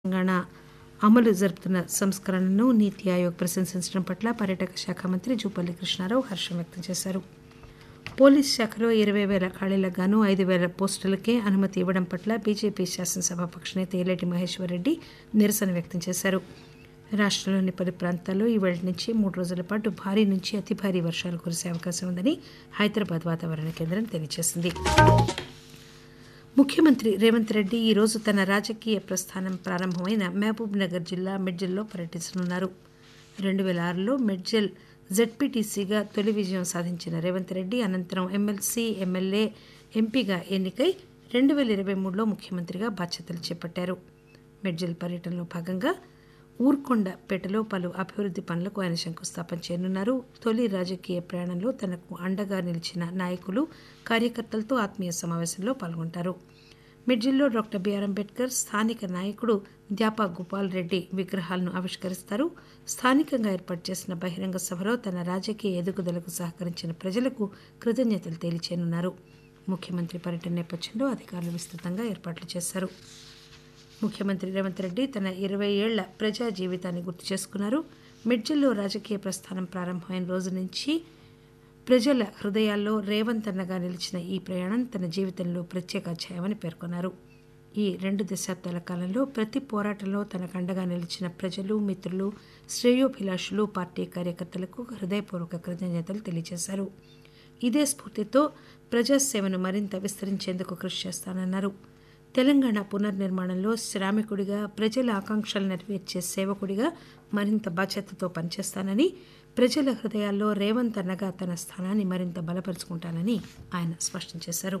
తెలంగాణ అమలు జరుపుతున్న సంస్కరణలను నీతి ఆయోగ్ ప్రశంసించడం పట్ల పర్యాటక శాఖ మంత్రి జూపల్లి కృష్ణారావు హర్షం వ్యక్తం చేశారు పోలీస్ శాఖలో ఇరవై వేల ఖాళీలకు గాను ఐదు వేల పోస్టులకే అనుమతి ఇవ్వడం పట్ల బీజేపీ శాసనసభాపక్ష నేత ఏలేటి మహేశ్వరరెడ్డి నిరసన వ్యక్తం చేశారు రాష్టంలోని పలు ప్రాంతాల్లో ఈ వేళ నుంచి మూడు రోజుల పాటు భారీ నుంచి అతి భారీ వర్షాలు కురిసే అవకాశం ఉందని హైదరాబాద్ వాతావరణ కేంద్రం తెలియజేసింది ముఖ్యమంత్రి రేవంత్ రెడ్డి ఈ రోజు తన రాజకీయ ప్రస్థానం ప్రారంభమైన మహబూబ్ నగర్ జిల్లా మెడ్జల్లో పర్యటించనున్నారు రెండు వేల ఆరులో మెడ్జల్ జెడ్పీటీసీగా తొలి విజయం సాధించిన రేవంత్ రెడ్డి అనంతరం ఎమ్మెల్సీ ఎమ్మెల్యే ఎంపీగా ఎన్నికై రెండు వేల ఇరవై మూడులో ముఖ్యమంత్రిగా బాధ్యతలు చేపట్టారు మెడ్జల్ పర్యటనలో భాగంగా ఊర్కొండపేటలో పలు అభివృద్ది పనులకు ఆయన శంకుస్థాపన చేయనున్నారు తొలి రాజకీయ ప్రయాణంలో తనకు అండగా నిలిచిన నాయకులు కార్యకర్తలతో ఆత్మీయ సమావేశంలో పాల్గొంటారు మిడ్జిల్లో డాక్టర్ బిఆర్ అంబేద్కర్ స్థానిక నాయకుడు ద్యాపా గోపాల్ రెడ్డి విగ్రహాలను ఆవిష్కరిస్తారు స్థానికంగా ఏర్పాటు చేసిన బహిరంగ సభలో తన రాజకీయ ఎదుగుదలకు సహకరించిన ప్రజలకు కృతజ్ఞతలు తెలియచేయనున్నారు ముఖ్యమంత్రి పర్యటన నేపథ్యంలో అధికారులు విస్తృతంగా ఏర్పాట్లు చేశారు ముఖ్యమంత్రి రేవంత్ రెడ్డి తన ఇరవై ఏళ్ల ప్రజా జీవితాన్ని గుర్తు చేసుకున్నారు మిడ్జిల్లో రాజకీయ ప్రస్థానం ప్రారంభమైన రోజు నుంచి ప్రజల హృదయాల్లో రేవంత్ అన్నగా నిలిచిన ఈ ప్రయాణం తన జీవితంలో ప్రత్యేక అధ్యాయమని పేర్కొన్నారు ఈ రెండు దశాబ్దాల కాలంలో ప్రతి పోరాటంలో తనకు అండగా నిలిచిన ప్రజలు మిత్రులు శ్రేయోభిలాషులు పార్టీ కార్యకర్తలకు హృదయపూర్వక కృతజ్ఞతలు తెలియజేశారు ఇదే స్ఫూర్తితో ప్రజాసేవను మరింత విస్తరించేందుకు కృషి చేస్తానన్నారు తెలంగాణ పునర్నిర్మాణంలో శ్రామికుడిగా ప్రజల ఆకాంక్షలు నెరవేర్చే సేవకుడిగా మరింత బాధ్యతతో పనిచేస్తానని ప్రజల హృదయాల్లో రేవంత్ అన్నగా తన స్థానాన్ని మరింత బలపరుచుకుంటానని ఆయన స్పష్టం చేశారు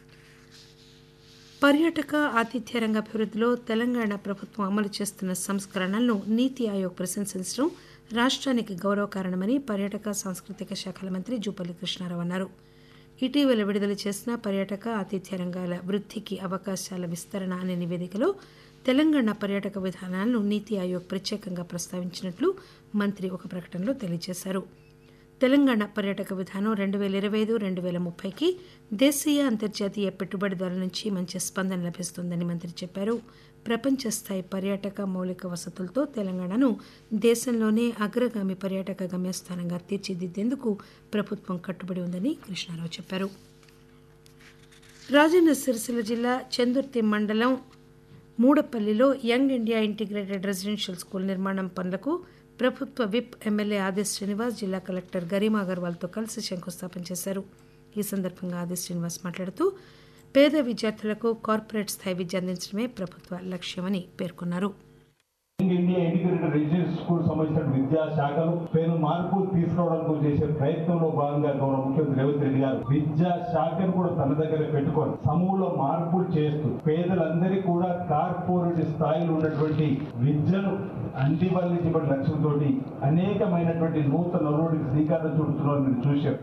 పర్యాటక ఆతిథ్య రంగ అభివృద్ధిలో తెలంగాణ ప్రభుత్వం అమలు చేస్తున్న సంస్కరణలను నీతి ఆయోగ్ ప్రశంసించడం రాష్ట్రానికి గౌరవ కారణమని పర్యాటక సాంస్కృతిక శాఖల మంత్రి జూపల్లి కృష్ణారావు అన్నారు ఇటీవల విడుదల చేసిన పర్యాటక ఆతిథ్య రంగాల వృద్ధికి అవకాశాల విస్తరణ అనే నివేదికలో తెలంగాణ పర్యాటక విధానాలను నీతి ఆయోగ్ ప్రత్యేకంగా ప్రస్తావించినట్లు మంత్రి ఒక ప్రకటనలో తెలియజేశారు తెలంగాణ పర్యాటక విధానం రెండు వేల ఇరవై ఐదు రెండు వేల ముప్పైకి దేశీయ అంతర్జాతీయ పెట్టుబడిదారుల నుంచి మంచి స్పందన లభిస్తుందని మంత్రి చెప్పారు ప్రపంచ స్థాయి పర్యాటక మౌలిక వసతులతో తెలంగాణను దేశంలోనే అగ్రగామి పర్యాటక గమ్యస్థానంగా తీర్చిదిద్దేందుకు ప్రభుత్వం కట్టుబడి ఉందని కృష్ణారావు చెప్పారు రాజన్న సిరిసిల్ల జిల్లా చందుర్తి మండలం మూడపల్లిలో young India integrated residential school నిర్మాణం పనులకు ప్రభుత్వ విప్ ఎమ్మెల్యే ఆది శ్రీనివాస్ జిల్లా కలెక్టర్ గరిమా అగర్వాల్తో కలిసి శంకుస్థాపన చేశారు ఈ సందర్భంగా ఆది శ్రీనివాస్ మాట్లాడుతూ పేద విద్యార్థులకు కార్పొరేట్ స్థాయి విద్య అందించడమే ప్రభుత్వ లక్ష్యమని పేర్కొన్నారు ఇండియా ఇంటిగ్రేటెడ్ రెసిడెన్స్ స్కూల్ సంబంధించిన విద్యా శాఖలు పేరు మార్పులు తీసుకురావడానికి చేసే ప్రయత్నంలో భాగంగా గౌరవ ముఖ్యమంత్రి రేవంత్ రెడ్డి గారు విద్యా శాఖను కూడా తన దగ్గర పెట్టుకొని సమూల మార్పులు చేస్తూ పేదలందరికీ కూడా కార్పొరేట్ స్థాయిలో ఉన్నటువంటి విద్యను అందివల్లించబడి లక్ష్యంతో అనేకమైనటువంటి నూతన నలుగురికి శ్రీకారం చుడుతున్నారు మీరు చూశారు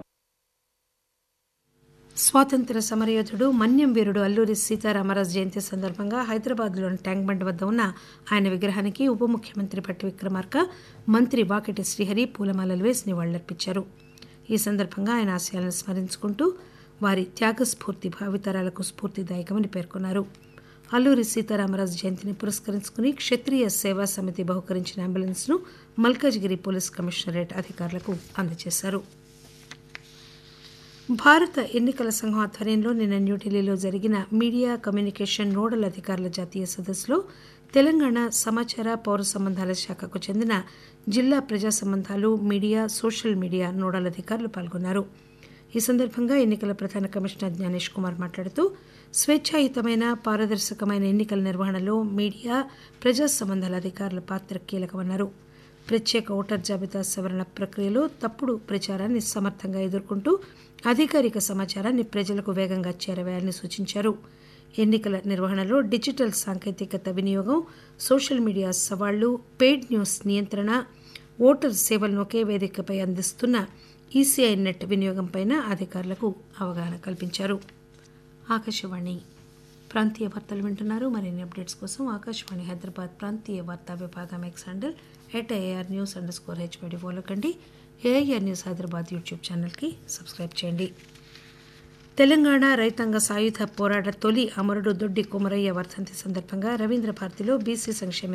స్వాతంత్ర సమరయోధుడు మన్యం వీరుడు అల్లూరి సీతారామరాజు జయంతి సందర్భంగా హైదరాబాద్లోని ట్యాంక్ బండ్ వద్ద ఉన్న ఆయన విగ్రహానికి ఉప ముఖ్యమంత్రి భట్టి విక్రమార్క మంత్రి వాకిటి శ్రీహరి పూలమాలలు వేసి నివాళులర్పించారు ఈ సందర్భంగా ఆయన ఆశయాలను స్మరించుకుంటూ వారి త్యాగస్ఫూర్తి భావితరాలకు స్ఫూర్తిదాయకమని పేర్కొన్నారు అల్లూరి సీతారామరాజు జయంతిని పురస్కరించుకుని క్షత్రియ సేవా సమితి బహుకరించిన అంబులెన్స్ ను మల్కాజ్గిరి పోలీస్ కమిషనరేట్ అధికారులకు అందజేశారు భారత ఎన్నికల సంఘం ఆధ్వర్యంలో నిన్న న్యూఢిల్లీలో జరిగిన మీడియా కమ్యూనికేషన్ నోడల్ అధికారుల జాతీయ సదస్సులో తెలంగాణ సమాచార పౌర సంబంధాల శాఖకు చెందిన జిల్లా ప్రజా సంబంధాలు మీడియా సోషల్ మీడియా నోడల్ అధికారులు పాల్గొన్నారు ఈ సందర్భంగా ఎన్నికల ప్రధాన కమిషనర్ జ్ఞానేష్ కుమార్ మాట్లాడుతూ స్వేచ్ఛాయుతమైన పారదర్శకమైన ఎన్నికల నిర్వహణలో మీడియా ప్రజా సంబంధాల అధికారుల పాత్ర కీలకమన్నారు ప్రత్యేక ఓటర్ జాబితా సవరణ ప్రక్రియలో తప్పుడు ప్రచారాన్ని సమర్థంగా ఎదుర్కొంటూ అధికారిక సమాచారాన్ని ప్రజలకు వేగంగా చేరవేయాలని సూచించారు ఎన్నికల నిర్వహణలో డిజిటల్ సాంకేతికత వినియోగం సోషల్ మీడియా సవాళ్లు పెయిడ్ న్యూస్ నియంత్రణ ఓటర్ సేవలను ఒకే వేదికపై అందిస్తున్న ఈసీఐ నెట్ వినియోగంపై అధికారులకు అవగాహన కల్పించారు ఆకాశవాణి ప్రాంతీయ వార్తలు వింటున్నారు మరిన్ని అప్డేట్స్ కోసం ఆకాశవాణి హైదరాబాద్ ప్రాంతీయ వార్తా విభాగం X handle at AR news underscore HPD follow కండి ఏఐఆర్ న్యూస్ హైదరాబాద్ యూట్యూబ్ ఛానల్కి సబ్స్క్రైబ్ చేయండి తెలంగాణ రైతాంగ సాయుధ పోరాట తొలి అమరుడు దొడ్డి కుమరయ్య వర్ధంతి సందర్భంగా రవీంద్ర భారతిలో బీసీ సంక్షేమ